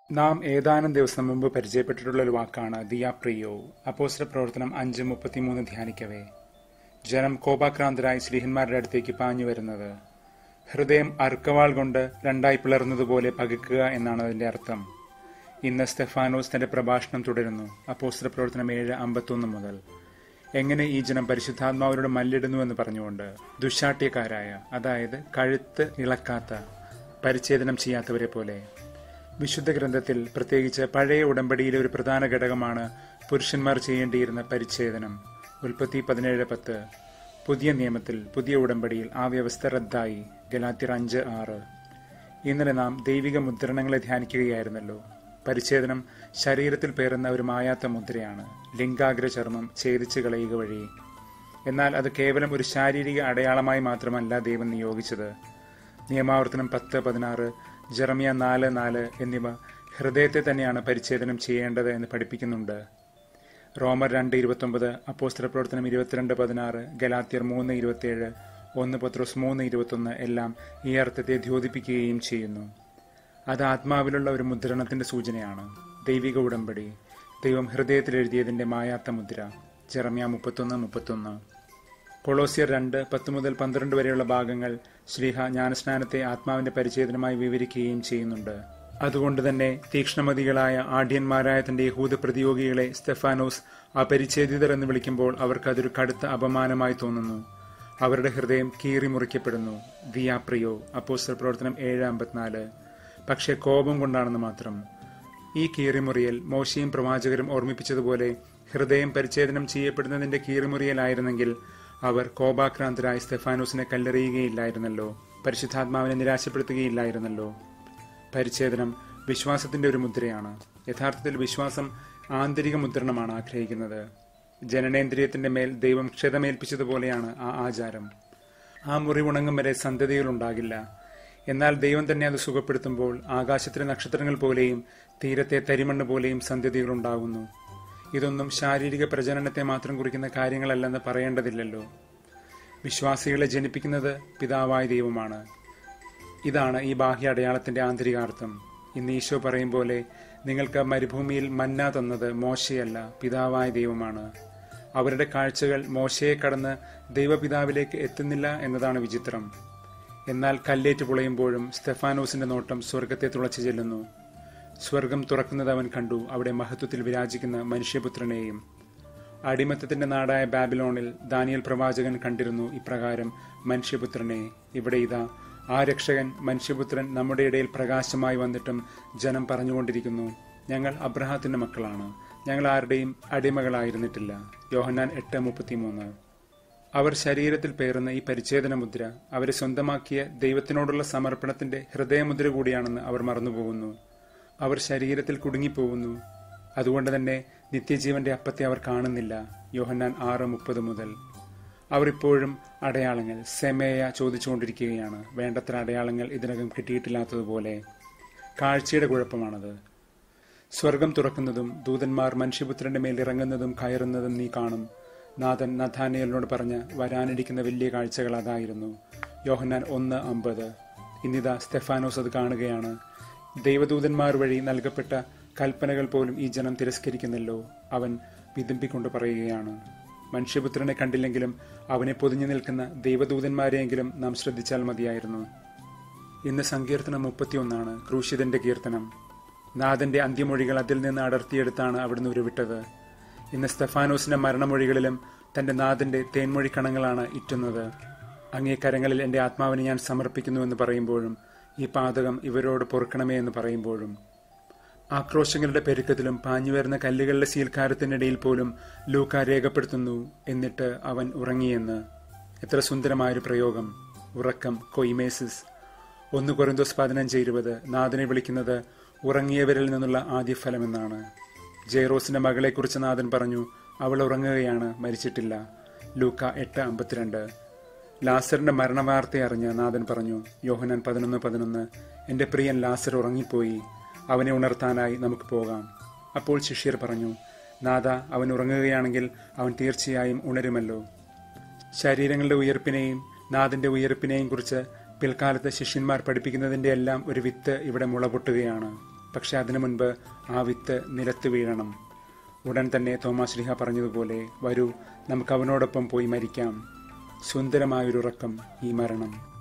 നാം ഏതാനും ദിവസം മുമ്പ് പരിചയപ്പെട്ടിട്ടുള്ള ഒരു വാക്കാണ് ദിയാപ്രിയോ അപ്പോസ്റ്റർ പ്രവർത്തനം അഞ്ച് മുപ്പത്തിമൂന്ന് ധ്യാനിക്കവേ ജനം കോപാക്രാന്തരായി ശ്രീഹന്മാരുടെ അടുത്തേക്ക് പാഞ്ഞു വരുന്നത് ഹൃദയം അർക്കവാൾ കൊണ്ട് രണ്ടായി പിളർന്നതുപോലെ പകുക്കുക എന്നാണ് അതിന്റെ അർത്ഥം ഇന്ന് സ്തെഫാനോസ് തന്റെ പ്രഭാഷണം തുടരുന്നു അപ്പോസ്റ്റർ പ്രവർത്തനം ഏഴ് അമ്പത്തൊന്ന് മുതൽ എങ്ങനെ ഈ ജനം പരിശുദ്ധാത്മാവിനോട് മല്ലിടുന്നു എന്ന് പറഞ്ഞുകൊണ്ട് ദുശാട്യക്കാരായ അതായത് കഴുത്ത് ഇളക്കാത്ത പരിച്ഛേദനം ചെയ്യാത്തവരെ പോലെ വിശുദ്ധ ഗ്രന്ഥത്തിൽ പ്രത്യേകിച്ച് പഴയ ഉടമ്പടിയിലെ ഒരു പ്രധാന ഘടകമാണ് പുരുഷന്മാർ ചെയ്യേണ്ടിയിരുന്ന പരിച്ഛേദനം ഉൽപ്പത്തി പതിനേഴ് പത്ത് പുതിയ നിയമത്തിൽ പുതിയ ഉടമ്പടിയിൽ ആ വ്യവസ്ഥ റദ്ദായി ഗലാത്തിർ അഞ്ച് ആറ് ഇന്നലെ നാം ദൈവിക മുദ്രണങ്ങളെ ധ്യാനിക്കുകയായിരുന്നല്ലോ പരിച്ഛേദനം ശരീരത്തിൽ പേറുന്ന ഒരു മായാത്ത മുദ്രയാണ് ലിംഗാഗ്ര ചർമ്മം ഛേദിച്ച് കളയുക വഴി എന്നാൽ അത് കേവലം ഒരു ശാരീരിക അടയാളമായി മാത്രമല്ല ദൈവം നിയോഗിച്ചത് നിയമാവർത്തനം പത്ത് പതിനാറ് ജെറമിയ നാല് നാല് എന്നിവ ഹൃദയത്തെ തന്നെയാണ് പരിച്ഛേദനം ചെയ്യേണ്ടത് എന്ന് പഠിപ്പിക്കുന്നുണ്ട് റോമർ രണ്ട് ഇരുപത്തൊമ്പത് അപ്പോസ്തല പ്രവർത്തനം ഇരുപത്തിരണ്ട് പതിനാറ് ഗലാത്തിയർ മൂന്ന് ഇരുപത്തിയേഴ് ഒന്ന് പത്രോസ് മൂന്ന് ഇരുപത്തൊന്ന് എല്ലാം ഈ അർത്ഥത്തെ ദ്യോതിപ്പിക്കുകയും ചെയ്യുന്നു അത് ആത്മാവിലുള്ള ഒരു മുദ്രണത്തിന്റെ സൂചനയാണ് ദൈവിക ഉടമ്പടി ദൈവം ഹൃദയത്തിൽ എഴുതിയതിന്റെ മായാത്ത മുദ്ര ജെറമിയ മുപ്പത്തൊന്ന് മുപ്പത്തൊന്ന് കൊളോസിയർ രണ്ട് പത്ത് മുതൽ പന്ത്രണ്ട് വരെയുള്ള ഭാഗങ്ങൾ ശ്രീഹ ജ്ഞാനസ്നാനത്തെ ആത്മാവിന്റെ പരിച്ഛേദനമായി വിവരിക്കുകയും ചെയ്യുന്നുണ്ട് അതുകൊണ്ട് തന്നെ തീക്ഷ്ണമതികളായ ആഢ്യന്മാരായ തന്റെ യഹൂദ പ്രതിയോഗികളെ സ്തെഫാനോസ് അപരിച്ഛേദിതർ എന്ന് വിളിക്കുമ്പോൾ അവർക്ക് അതൊരു കടുത്ത അപമാനമായി തോന്നുന്നു അവരുടെ ഹൃദയം കീറി മുറിക്കപ്പെടുന്നു ദിയാപ്രിയോ അപ്പോസ്റ്റർ പ്രവർത്തനം ഏഴ് അമ്പത്തിനാല് പക്ഷേ കോപം കൊണ്ടാണെന്ന് മാത്രം ഈ കീറിമുറിയൽ മോശയും പ്രവാചകരും ഓർമ്മിപ്പിച്ചതുപോലെ ഹൃദയം പരിച്ഛേദനം ചെയ്യപ്പെടുന്നതിന്റെ കീറിമുറിയലായിരുന്നെങ്കിൽ അവർ കോപാക്രാന്തരായി സ്തെഫാനോസിനെ കല്ലെറിയുകയില്ലായിരുന്നല്ലോ പരിശുദ്ധാത്മാവിനെ നിരാശപ്പെടുത്തുകയില്ലായിരുന്നല്ലോ പരിച്ഛേദനം വിശ്വാസത്തിന്റെ ഒരു മുദ്രയാണ് യഥാർത്ഥത്തിൽ വിശ്വാസം ആന്തരിക മുദ്രണമാണ് ആഗ്രഹിക്കുന്നത് ജനനേന്ദ്രിയത്തിന്റെ മേൽ ദൈവം ക്ഷതമേൽപ്പിച്ചതുപോലെയാണ് ആ ആചാരം ആ മുറി ഉണങ്ങും വരെ സന്തതികളുണ്ടാകില്ല എന്നാൽ ദൈവം തന്നെ അത് സുഖപ്പെടുത്തുമ്പോൾ ആകാശത്തിലെ നക്ഷത്രങ്ങൾ പോലെയും തീരത്തെ തരിമണ്ണ് പോലെയും സന്തതികളുണ്ടാകുന്നു ഇതൊന്നും ശാരീരിക പ്രജനനത്തെ മാത്രം കുറിക്കുന്ന കാര്യങ്ങളല്ലെന്ന് പറയേണ്ടതില്ലല്ലോ വിശ്വാസികളെ ജനിപ്പിക്കുന്നത് പിതാവായ ദൈവമാണ് ഇതാണ് ഈ ബാഹ്യ അടയാളത്തിന്റെ ആന്തരികാർത്ഥം ഇന്ന് ഈശോ പറയും പോലെ നിങ്ങൾക്ക് മരുഭൂമിയിൽ മന്ന തന്നത് മോശയല്ല പിതാവായ ദൈവമാണ് അവരുടെ കാഴ്ചകൾ മോശയെ കടന്ന് ദൈവപിതാവിലേക്ക് എത്തുന്നില്ല എന്നതാണ് വിചിത്രം എന്നാൽ കല്ലേറ്റ് പുളയുമ്പോഴും സ്തെഫാനോസിന്റെ നോട്ടം സ്വർഗത്തെ തുളച്ചു ചെല്ലുന്നു സ്വർഗം തുറക്കുന്നത് അവൻ കണ്ടു അവിടെ മഹത്വത്തിൽ വിരാജിക്കുന്ന മനുഷ്യപുത്രനെയും അടിമത്തത്തിന്റെ നാടായ ബാബിലോണിൽ ദാനിയൽ പ്രവാചകൻ കണ്ടിരുന്നു ഇപ്രകാരം മനുഷ്യപുത്രനെ ഇവിടെ ഇതാ ആ രക്ഷകൻ മനുഷ്യപുത്രൻ നമ്മുടെ ഇടയിൽ പ്രകാശമായി വന്നിട്ടും ജനം പറഞ്ഞുകൊണ്ടിരിക്കുന്നു ഞങ്ങൾ അബ്രഹാത്തിന്റെ മക്കളാണ് ഞങ്ങൾ ആരുടെയും അടിമകളായിരുന്നിട്ടില്ല യോഹന്നാൻ എട്ട് മുപ്പത്തിമൂന്ന് അവർ ശരീരത്തിൽ പേറുന്ന ഈ പരിച്ഛേദന മുദ്ര അവരെ സ്വന്തമാക്കിയ ദൈവത്തിനോടുള്ള സമർപ്പണത്തിന്റെ ഹൃദയമുദ്ര കൂടിയാണെന്ന് അവർ മറന്നുപോകുന്നു അവർ ശരീരത്തിൽ കുടുങ്ങിപ്പോകുന്നു അതുകൊണ്ട് തന്നെ നിത്യജീവന്റെ അപ്പത്തെ അവർ കാണുന്നില്ല യോഹന്നാൻ ആറ് മുപ്പത് മുതൽ അവർ ഇപ്പോഴും അടയാളങ്ങൾ സെമേയ ചോദിച്ചുകൊണ്ടിരിക്കുകയാണ് വേണ്ടത്ര അടയാളങ്ങൾ ഇതിനകം കിട്ടിയിട്ടില്ലാത്തതുപോലെ കാഴ്ചയുടെ കുഴപ്പമാണത് സ്വർഗം തുറക്കുന്നതും ദൂതന്മാർ മനുഷ്യപുത്രന്റെ മേൽ ഇറങ്ങുന്നതും കയറുന്നതും നീ കാണും നാഥൻ നഥാനിയലിനോട് പറഞ്ഞ് വരാനിരിക്കുന്ന വലിയ കാഴ്ചകൾ അതായിരുന്നു യോഹന്നാൻ ഒന്ന് അമ്പത് ഇന്നിതാ സ്തെഫാനോസ് അത് കാണുകയാണ് ദൈവദൂതന്മാർ വഴി നൽകപ്പെട്ട കൽപ്പനകൾ പോലും ഈ ജനം തിരസ്കരിക്കുന്നല്ലോ അവൻ വിതുമ്പിക്കൊണ്ട് പറയുകയാണ് മനുഷ്യപുത്രനെ കണ്ടില്ലെങ്കിലും അവനെ പൊതിഞ്ഞു നിൽക്കുന്ന ദൈവദൂതന്മാരെയെങ്കിലും നാം ശ്രദ്ധിച്ചാൽ മതിയായിരുന്നു ഇന്ന് സങ്കീർത്തനം മുപ്പത്തിയൊന്നാണ് ക്രൂശിതന്റെ കീർത്തനം നാഥന്റെ അന്ത്യമൊഴികൾ അതിൽ നിന്ന് അടർത്തിയെടുത്താണ് അവിടുന്ന് ഉരുവിട്ടത് ഇന്ന് സ്തഫാനോസിന്റെ മരണമൊഴികളിലും തന്റെ നാഥന്റെ തേൻമൊഴി കണങ്ങളാണ് ഇറ്റുന്നത് അങ്ങേ കരങ്ങളിൽ എന്റെ ആത്മാവിനെ ഞാൻ സമർപ്പിക്കുന്നു എന്ന് പറയുമ്പോഴും ഈ പാതകം ഇവരോട് പൊറുക്കണമേ എന്ന് പറയുമ്പോഴും ആക്രോശങ്ങളുടെ പെരുക്കത്തിലും പാഞ്ഞുവരുന്ന കല്ലുകളുടെ സീൽക്കാരത്തിനിടയിൽ പോലും ലൂക്ക രേഖപ്പെടുത്തുന്നു എന്നിട്ട് അവൻ ഉറങ്ങിയെന്ന് എത്ര സുന്ദരമായൊരു പ്രയോഗം ഉറക്കം കൊയ്മേസിസ് ഒന്ന് കൊറിന്തോസ് പതിനഞ്ച് ഇരുപത് നാഥനെ വിളിക്കുന്നത് ഉറങ്ങിയവരിൽ നിന്നുള്ള ആദ്യ ഫലമെന്നാണ് ജെയ്റോസിന്റെ മകളെക്കുറിച്ച് നാഥൻ പറഞ്ഞു അവൾ ഉറങ്ങുകയാണ് മരിച്ചിട്ടില്ല ലൂക്ക എട്ട് അമ്പത്തിരണ്ട് ലാസറിന്റെ മരണവാർത്ത അറിഞ്ഞ് നാഥൻ പറഞ്ഞു യോഹനാൻ പതിനൊന്ന് പതിനൊന്ന് എന്റെ പ്രിയൻ ലാസർ ഉറങ്ങിപ്പോയി അവനെ ഉണർത്താനായി നമുക്ക് പോകാം അപ്പോൾ ശിഷ്യർ പറഞ്ഞു നാഥ അവൻ ഉറങ്ങുകയാണെങ്കിൽ അവൻ തീർച്ചയായും ഉണരുമല്ലോ ശരീരങ്ങളുടെ ഉയർപ്പിനെയും നാഥന്റെ ഉയർപ്പിനെയും കുറിച്ച് പിൽക്കാലത്ത് ശിഷ്യന്മാർ പഠിപ്പിക്കുന്നതിന്റെ എല്ലാം ഒരു വിത്ത് ഇവിടെ മുളപൊട്ടുകയാണ് പക്ഷെ അതിനു മുൻപ് ആ വിത്ത് നിലത്ത് വീഴണം ഉടൻ തന്നെ തോമാശ്ലിഹ പറഞ്ഞതുപോലെ വരൂ നമുക്ക് അവനോടൊപ്പം പോയി മരിക്കാം സുന്ദരമായൊരുറക്കം ഈ മരണം